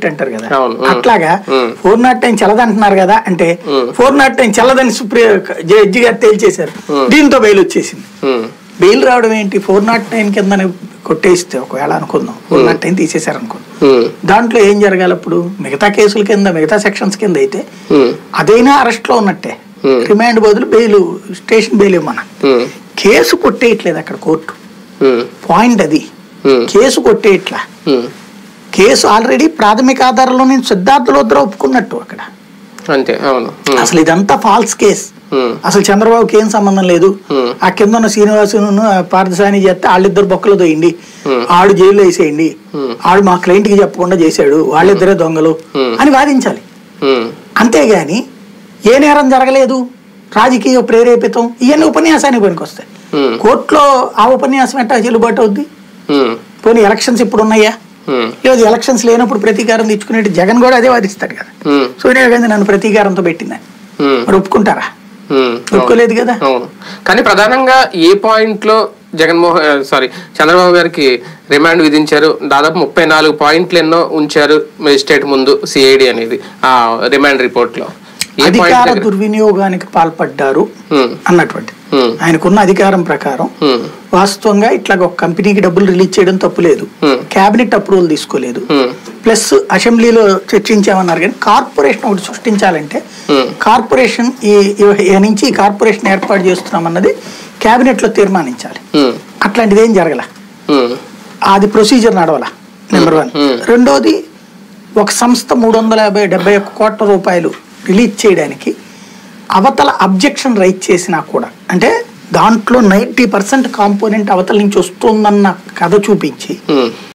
Effect అంటారు కదా అవును. ఉమ్. అట్లాగా ఉమ్. ఫోర్ నాట్ టైం చల్లదంటున్నారు కదా అంటే ఫోర్ నాట్ టైం చల్లదని సుప్రీం జడ్జి గారు తేల్చేశారు దీంతో బెయిల్ వచ్చేసింది ఉమ్, బెయిల్ రావడం ఏంటి ఫోర్ నాట్ నైన్ కింద కొట్టేస్తే ఒకవేళ అనుకుందాం ఫోర్ నాట్ నైన్ తీసేశారు అనుకుందాం ఉమ్, దాంట్లో ఏం జరగాలి అప్పుడు మిగతా కేసుల కింద మిగతా సెక్షన్స్ కింద అయితే ఉమ్, అదైనా అరెస్ట్ లో ఉన్నట్టే Hmm. రిమాండ్ బదులు బెయిల్ స్టేషన్ బెయిల్ ఇవ్వమన ఉమ్, కేసు కొట్టేయట్లేదు అక్కడ కోర్టు ఉమ్, పాయింట్ అది ఉమ్, కేసు కొట్టేయట్లా ఉమ్. కేసు ఆల్రెడీ ప్రాథమిక ఆధారంలో నేను సిద్ధార్థలోద్ర ఒప్పుకున్నట్టు అక్కడ అంతే అవును ఉమ్, అసలు ఇదంతా ఫాల్స్ కేస్ ఉమ్, అసలు చంద్రబాబుకి ఏం సంబంధం లేదు Hmm. ఆ కింద ఉన్న శ్రీనివాసును పార్థసాని చేస్తే వాళ్ళిద్దరు బొక్కలు తోయండి Hmm. ఆడు జైల్లో వేసేయండి Hmm. ఆడు మా క్లయింట్ కి చెప్పకుండా చేశాడు వాళ్ళిద్దరే దొంగలు Hmm. అని వాదించాలి ఉమ్, అంతేగాని ఏ నేరం జరగలేదు రాజకీయ ప్రేరేపితం ఇవన్నీ ఉపన్యాసానికి పనికొస్తాయి ఉమ్, కోర్టులో ఆ ఉపన్యాసం ఎట్టా చెల్లుబాటు అవుద్ది ఉమ్, పోనీ ఎలక్షన్స్ ఇప్పుడు ఉన్నాయా ఉమ్, లేదు ఎలక్షన్స్ లేనప్పుడు ప్రతీకారం తెచ్చుకునేట్టు జగన్ కూడా అదే వాదిస్తాడు కదా ఉమ్, సోనియా గాంధీ నన్ను ప్రతీకారంతో పెట్టిందని ఉమ్, మరి ఒప్పుకుంటారా ఉమ్, ఒప్పుకోలేదు కదా అవును కానీ ప్రధానంగా ఏ పాయింట్ లో జగన్మోహన్ సారీ చంద్రబాబు గారికి రిమాండ్ విధించారు దాదాపు ముప్పై నాలుగు పాయింట్లు ఎన్నో ఉంచారు మెజిస్ట్రేట్ ముందు సిఐడి అనేది ఆ రిమాండ్ రిపోర్ట్ లో ఏ అధికార పాయింట్ దగ్గర దుర్వినియోగానికి పాల్పడ్డారు ఉమ్, అన్నటువంటి ఉమ్, ఆయనకున్న అధికారం ప్రకారం ఉమ్, వాస్తవంగా ఇట్లా ఒక కంపెనీకి డబ్బులు రిలీజ్ చేయడం తప్పులేదు Hmm. కేబినెట్ అప్రూవల్ తీసుకోలేదు ఉమ్, ప్లస్ అసెంబ్లీలో చర్చించామన్నారు కానీ కార్పొరేషన్ ఒకటి సృష్టించాలంటే Hmm. కార్పొరేషన్ ఈ ఈ- ఈ నుంచి ఈ కార్పొరేషన్ ఏర్పాటు చేస్తున్నామన్నది కేబినెట్ లో తీర్మానించాలి ఉమ్, అట్లాంటిది ఏం జరగల ఉమ్, అది ప్రొసీజర్ నడవాల నెంబర్ వన్ Hmm. రెండోది ఒక సంస్థ మూడు వందల యాభై డెబ్బై ఒక్క కోట్ల రూపాయలు రిలీజ్ చేయడానికి అవతల అబ్జెక్షన్ రైట్ చేసినా కూడా అంటే దాంట్లో నైంటీ పర్సెంట్ కాంపోనెంట్ అవతల నుంచి వస్తుందన్న కథ చూపించి ఉమ్,